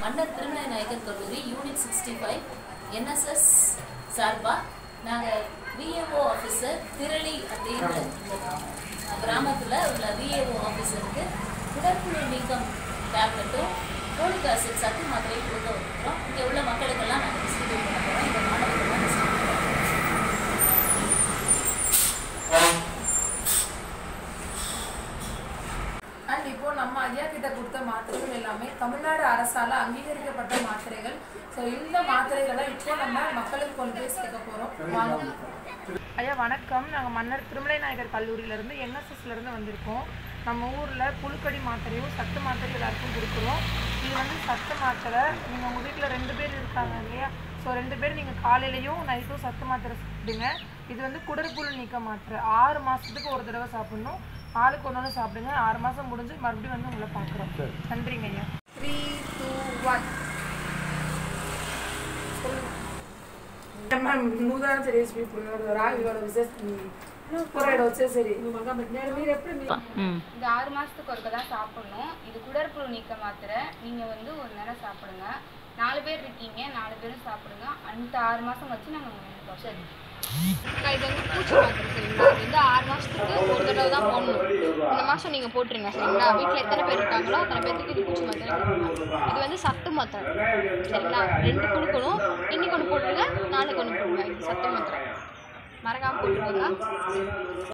மன்னர் திருமலை நாயக்கர் கல்லூரி unit sixty five NSS சார்பாக நாங்கள் விஏஓ ஆஃபீஸர் திரளி அப்படின்ற இந்த கிராமத்தில் உள்ள விஏஓ ஆஃபீஸருக்கு குடற்புழு நீக்கம் டேப்லெட்டும் ஃபோலிக் ஆசிட் சத்து மாத்திரையும் கொடுக்க வந்துருக்கிறோம் இங்கே உள்ள மக்களுக்கெல்லாம் நாங்கள் டிஸ்ட்ரிபியூட் பண்ண போகிறோம் இந்த மாணவர்கள்லாம் distribute பண்ண போறோம். அண்ட் இப்போ நம்ம ஐயா கிட்ட கொடுத்த மாத்திரைகள் எல்லாமே தமிழ்நாடு அரசால அங்கீகரிக்கப்பட்ட மாத்திரைகள் ஸோ இந்த மாத்திரைகளை இப்போ நம்ம மக்களுக்கு கொண்டு போய் சேர்க்க போறோம் வாங்க ஐயா வணக்கம் நாங்கள் மன்னர் திருமலை நாயகர் கல்லூரியிலேருந்து என்எஸ்எஸ்லேருந்து வந்திருக்கோம் நம்ம ஊரில் புழுக்கடி மாத்திரையும் சத்து மாத்திரையும் எல்லாருக்கும் கொடுக்குறோம் இது வந்து சத்து மாத்திரை நீங்கள் உங்கள் வீட்டில் ரெண்டு பேர் இருக்காங்க இல்லையா ஸோ ரெண்டு பேர் நீங்கள் காலையிலையும் நைட்டும் சத்து மாத்திரை சாப்பிடுங்க இது வந்து குடற்புழு நீக்க மாத்திரை ஆறு மாதத்துக்கு ஒரு தடவை சாப்பிடணும் ஆளுக்கு ஒன்று ஒன்று சாப்பிடுங்க ஆறு மாதம் முடிஞ்சு மறுபடியும் வந்து உங்களை பார்க்குறோம் நன்றிங்க ஐயா த்ரீ டூ ஒன் మ్యామ్ నూతన చేసి ఇప్పుడు రాగిగడ విశేష పొరాడు వచ్చేసరి మీరు ఎప్పుడు இது ஆறு மாதத்துக்கு ஒருக்க தான் சாப்பிடணும் இது குடற்புழு நீக்க மாத்திரை நீங்கள் வந்து ஒரு நேரம் சாப்பிடுங்க நாலு பேர் இருக்கீங்க நாலு பேரும் சாப்பிடுங்க அந்த ஆறு மாதம் வச்சு நாங்கள் முடிப்போம் சரி அக்கா, இது வந்து பூச்சி மாத்திரை சரிங்களா இது வந்து ஆறு மாதத்துக்கு ஒரு தடவை தான் போடணும் இந்த மாதம் நீங்கள் போட்டுருங்க சரிங்களா வீட்டில் எத்தனை பேர் இருக்காங்களோ அத்தனை பேருக்கு இது பூச்சி மாத்திரை கொடுக்கலாம் இது வந்து சத்து மாத்திரை சரிங்களா ரெண்டு கொடுக்கணும் இன்னைக்கு ஒன்று போட்டுருங்க நாளைக்கு ஒன்று போடுங்க இது சத்து மாத்திரை மறக்காமல் போட்டுருங்க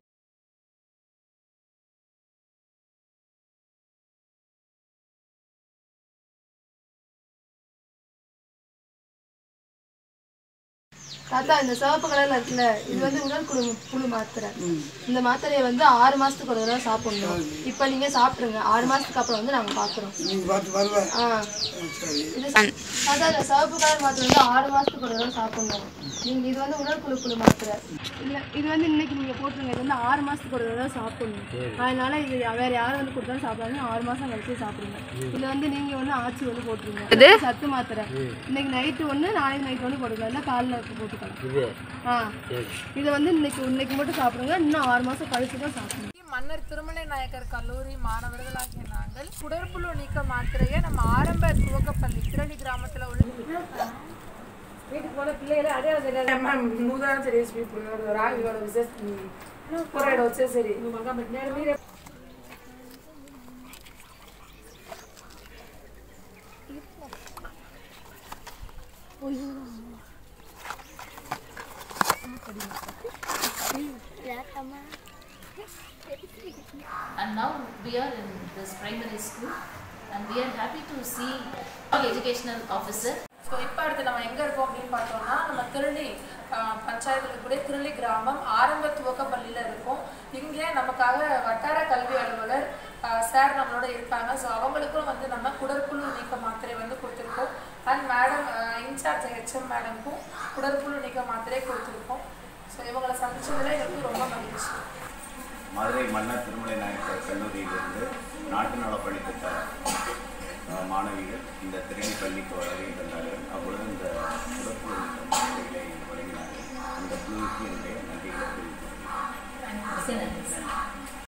தாத்தா இந்த சிவப்பு கலர்ல இருக்குல்ல இது வந்து உடல் குழு புழு மாத்திரை இந்த மாத்திரையை வந்து ஆறு மாசத்துக்கு ஒரு தடவை சாப்பிடணும் இப்ப நீங்க சாப்பிடுங்க ஆறு மாசத்துக்கு அப்புறம் வந்து நாங்க பாக்குறோம் நீங்க பார்த்து வருவேன் ஆ இது தாத்தா இந்த சிவப்பு கலர் மாத்திரை வந்து ஆறு மாசத்துக்கு ஒரு தடவை சாப்பிடணும் நீங்க இது வந்து உடல் குழு புழு மாத்திரை இல்ல இது வந்து இன்னைக்கு நீங்க போட்டுருங்க இது வந்து ஆறு மாசத்துக்கு ஒரு தடவை சாப்பிடணும் அதனால இது வேற யாரும் வந்து கொடுத்தாலும் சாப்பிடாதீங்க ஆறு மாசம் கழிச்சு சாப்பிடுங்க இதுல வந்து நீங்க வந்து ஆச்சி வந்து போட்டுருங்க சத்து மாத்திரை இன்னைக்கு நைட்டு ஒண்ணு நாளைக்கு நைட் ஒண்ணு போட்டுக்கலாம் இல்ல காலைல போட்டுக்கலாம் ஆ இதை வந்து இன்னைக்கு இன்னைக்கு மட்டும் சாப்பிடுங்க இன்னும் ஆறு மாசம் கழிச்சு தான் சாப்பிடணும் மன்னர் திருமலை நாயக்கர் கல்லூரி மாணவர்களாகிய நாங்கள் குடற்புழு நீக்க மாத்திரையை நம்ம ஆரம்ப துவக்கப்பள்ளி திரளி கிராமத்துல உள்ள வீட்டுக்கு போன பிள்ளைகளை அடையாளம் మ్యామ్ నూతన చేసి ఇప్పుడు రాగిగడ విశేష పొరాడు వచ్చేసరి మీరు And now we are in this primary school and we are happy to see all educational officer so இப்போ அடுத்து நம்ம எங்கே இருக்கோம் அப்படின்னு பார்த்தோம்னா நம்ம திருளி ஆஹ், பஞ்சாயத்துல கூட திருளி கிராமம் ஆரம்ப துவக்க பள்ளியில் இருக்கோம் இங்கே நமக்காக வட்டார கல்வி அலுவலர் ஆஹ், சார் நம்மளோட இருக்காங்க ஸோ அவங்களுக்கும் வந்து நம்ம குடற்புழு நீக்க மாத்திரை வந்து கொடுத்துருக்கோம் அண்ட் மேடம் இன்சார்ஜ் ஹெச்எம் மேடம்க்கும் குடற்புழு நீக்க மாத்திரை கொடுத்துருக்கோம் ஸோ இவங்களை சந்திச்சதுல எங்களுக்கு ரொம்ப மகிழ்ச்சி மதுரை மன்னர் திருமலை நாயக்கர் கல்லூரியிலிருந்து நாட்டு நல பள்ளித்திட்ட அஹ், மாணவிகள் இந்த திறனி பள்ளிக்கு வருகை தந்தார்கள் அப்பொழுது இந்த உடற்புழு நீக்க மாத்திரைகளை வழங்கினார்கள் அந்த குழுவுக்கு என்னுடைய நன்றிகளை தெரிவித்துக் கொள்கிறேன் and Sinan.